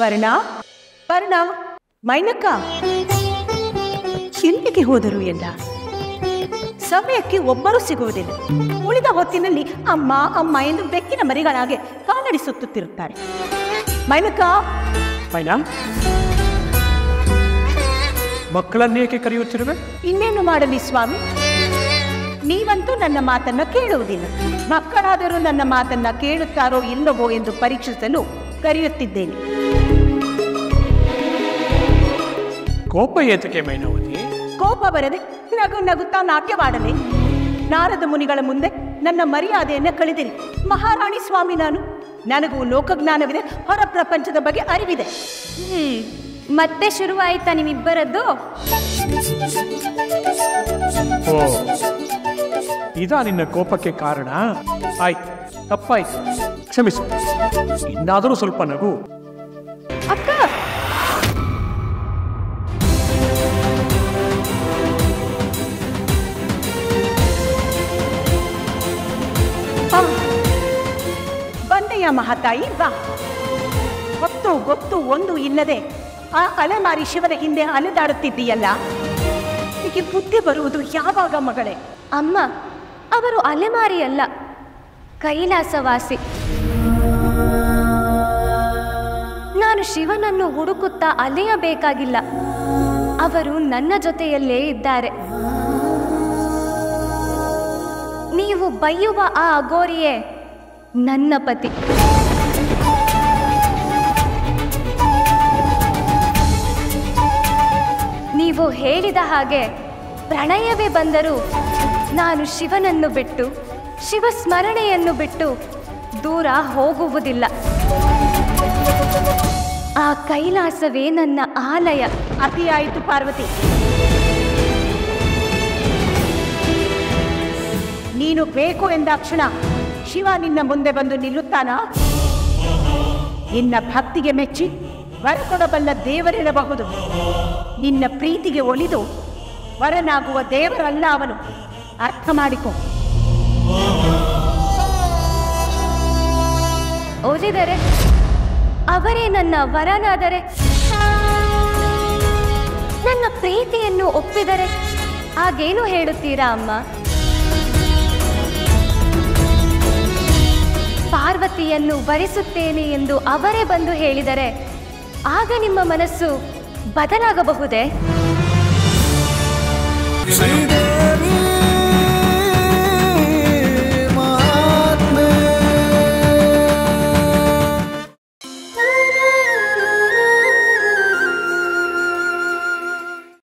ವರ್ಣ ವರ್ಣ ಮೈನಕ್ಕ ಎಲ್ಲಿಗೆ ಹೋದರು ಎಲ್ಲ ಸಮಯಕ್ಕೆ ಒಬ್ಬರೂ ಸಿಗುವುದಿಲ್ಲ ಉಳಿದ ಹೊತ್ತಿನಲ್ಲಿ ಅಮ್ಮ ಅಮ್ಮ ಎಂದು ಬೆಕ್ಕಿನ ಮರಿಗಳಾಗೆ ಕಾಲಡಿ ಸುತ್ತುತ್ತಿರುತ್ತಾರೆ ಮೈನಕ್ಕ ಮೈನಾ ಮಕ್ಕಳನ್ನೇಕೆ ಕರೆಯುತ್ತಿರುವೆ ಇನ್ನೇನು ಮಾಡಲಿ ಸ್ವಾಮಿ ನೀವಂತೂ ನನ್ನ ಮಾತನ್ನ ಕೇಳುವುದಿಲ್ಲ ಮಕ್ಕಳಾದರೂ ನನ್ನ ಮಾತನ್ನ ಕೇಳುತ್ತಾರೋ ಇಲ್ಲವೋ ಎಂದು ಪರೀಕ್ಷಿಸಲು ಕರೆಯುತ್ತಿದ್ದೇನೆ ಕೋಪ ಏತಕ್ಕೆ ಮೈನಾವತಿ ಕೋಪ ಬರದೆ ನಗು ನಗುತ್ತಾ ನಾಟ್ಯವಾಡಲೆ ನಾರದ ಮುನಿಗಳ ಮುಂದೆ ನನ್ನ ಮರ್ಯಾದೆಯನ್ನ ಕಳೆದಿರಿ ಮಹಾರಾಣಿ ಸ್ವಾಮಿ ನಾನು ನನಗೂ ಲೋಕಜ್ಞಾನವಿದೆ ಹೊರ ಪ್ರಪಂಚದ ಬಗ್ಗೆ ಅರಿವಿದೆ ಹ್ಮ್ ಮತ್ತೆ ಶುರುವಾಯ್ತಾ ನಿಮ್ಮಿಬ್ಬರದ್ದು ಓ ಇದಾ ನಿನ್ನ ಕೋಪಕ್ಕೆ ಕಾರಣ ಆಯ್ತು ತಪ್ಪಾಯ್ತು ಕ್ಷಮಿಸು ಇನ್ನಾದರೂ ಸ್ವಲ್ಪ ನಗು ಅಕ್ಕ ಆ, ಬಂದೆಯ ಮಹಾತಾಯಿ ಬಾ ಗೊತ್ತು ಗೊತ್ತು ಒಂದು ಇಲ್ಲದೆ ಆ ಅಲೆಮಾರಿ ಶಿವನ ಹಿಂದೆ ಅಲೆದಾಡುತ್ತಿದ್ದೀಯಲ್ಲ ನಿನಗೆ ಬುದ್ಧಿ ಬರುವುದು ಯಾವಾಗ ಮಗಳೇ ಅಮ್ಮ ಅವರು ಅಲೆಮಾರಿ ಅಲ್ಲ ಕೈಲಾಸವಾಸಿ ನಾನು ಶಿವನನ್ನು ಹುಡುಕುತ್ತಾ ಅಲೆಯಬೇಕಾಗಿಲ್ಲ ಅವರು ನನ್ನ ಜೊತೆಯಲ್ಲೇ ಇದ್ದಾರೆ ನೀವು ಬೈಯುವ ಆ ಅಗೋರಿಯೇ ನನ್ನ ಪತಿ ನೀವು ಹೇಳಿದ ಹಾಗೆ ಪ್ರಣಯವೇ ಬಂದರೂ ನಾನು ಶಿವನನ್ನು ಬಿಟ್ಟು ಶಿವ ಸ್ಮರಣೆಯನ್ನು ಬಿಟ್ಟು ದೂರ ಹೋಗುವುದಿಲ್ಲ ಆ ಕೈಲಾಸವೇ ನನ್ನ ಆಲಯ ಅತಿಯಾಯಿತು ಪಾರ್ವತಿ ನೀನು ಬೇಕು ಎಂದಾಕ್ಷಣ ಶಿವ ನಿನ್ನ ಮುಂದೆ ಬಂದು ನಿಲ್ಲುತ್ತಾನಾ ನಿನ್ನ ಭಕ್ತಿಗೆ ಮೆಚ್ಚಿ ವರ ಕೊಡಬಲ್ಲ ದೇವರಿರಬಹುದು ನಿನ್ನ ಪ್ರೀತಿಗೆ ಒಲಿದು ವರನಾಗುವ ದೇವರಲ್ಲ ಅವನು ಅರ್ಥ ಮಾಡಿಕೊ ಒಲಿದರೆ ಅವರೇ ನನ್ನ ವರನಾದರೆ ನನ್ನ ಪ್ರೀತಿಯನ್ನು ಒಪ್ಪಿದರೆ ಹಾಗೇನು ಹೇಳುತ್ತೀರಾ ಅಮ್ಮ ಪಾರ್ವತಿಯನ್ನು ವರಿಸುತ್ತೇನೆ ಎಂದು ಅವರೇ ಬಂದು ಹೇಳಿದರೆ ಆಗ ನಿಮ್ಮ ಮನಸ್ಸು ಬದಲಾಗಬಹುದೇ ಶ್ರೀದೇವಿ